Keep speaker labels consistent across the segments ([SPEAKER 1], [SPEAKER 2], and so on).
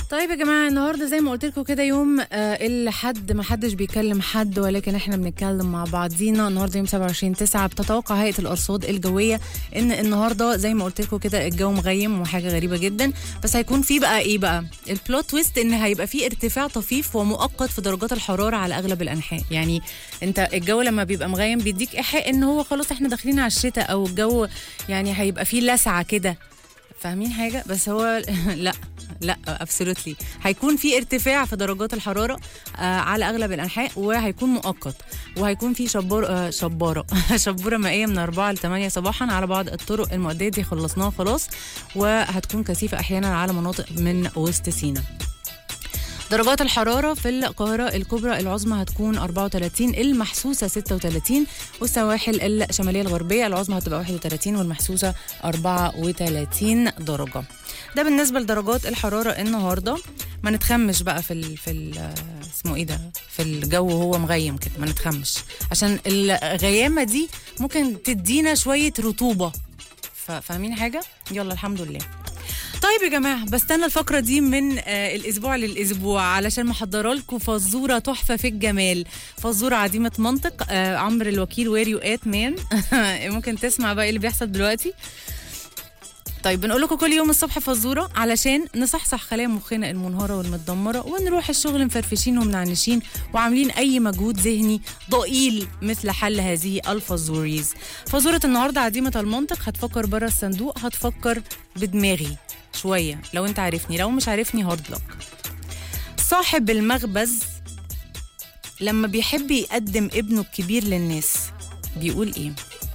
[SPEAKER 1] طيب يا جماعه النهارده زي ما قلت لكم كده يوم آه الحد ما حدش بيكلم حد ولكن احنا بنتكلم مع بعضينا النهارده يوم 27 9 بتتوقع هيئه الارصاد الجويه ان النهارده زي ما قلت لكم كده الجو مغيم وحاجه غريبه جدا بس هيكون في بقى ايه بقى البلوت تويست ان هيبقى في ارتفاع طفيف ومؤقت في درجات الحراره على اغلب الانحاء يعني انت الجو لما بيبقى مغيم بيديك ايحاء ان هو خلاص احنا داخلين على الشتاء او الجو يعني هيبقى فيه لسعه كده فاهمين حاجه بس هو لا لا ابسولوتلي هيكون في ارتفاع في درجات الحراره آه على اغلب الانحاء وهيكون مؤقت وهيكون في شبار آه شباره شبوره مائيه من 4 ل 8 صباحا على بعض الطرق المؤديه دي خلصناها خلاص وهتكون كثيفه احيانا على مناطق من وسط سيناء درجات الحرارة في القاهرة الكبرى العظمى هتكون 34 المحسوسة 36 والسواحل الشمالية الغربية العظمى هتبقى 31 والمحسوسة 34 درجة ده بالنسبة لدرجات الحرارة النهاردة ما نتخمش بقى في ال في ال اسمه ايه ده في الجو وهو مغيم كده ما نتخمش عشان الغيامة دي ممكن تدينا شوية رطوبة فاهمين حاجة يلا الحمد لله طيب يا جماعه بستنى الفقره دي من آه الاسبوع للاسبوع علشان محضره لكم فزوره تحفه في الجمال فزوره عديمه منطق آه عمرو الوكيل وير يو ات مان ممكن تسمع بقى ايه اللي بيحصل دلوقتي طيب بنقول لكم كل يوم الصبح فزوره علشان نصحصح خلايا مخنا المنهاره والمتدمره ونروح الشغل مفرفشين ومنعنشين وعاملين اي مجهود ذهني ضئيل مثل حل هذه الفزوريز فزوره النهارده عديمه المنطق هتفكر بره الصندوق هتفكر بدماغي شويه لو انت عارفني لو مش عارفني هارد لك صاحب المخبز لما بيحب يقدم ابنه الكبير للناس بيقول ايه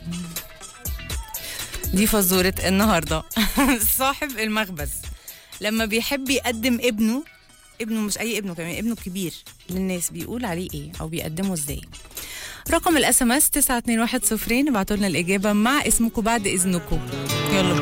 [SPEAKER 1] دي فزورة النهاردة صاحب المخبز لما بيحب يقدم ابنه ابنه مش اي ابنه كمان ابنه الكبير للناس بيقول عليه ايه او بيقدمه ازاي رقم الاس ام اس 921 ابعتوا لنا الاجابه مع اسمكم بعد اذنكم يلا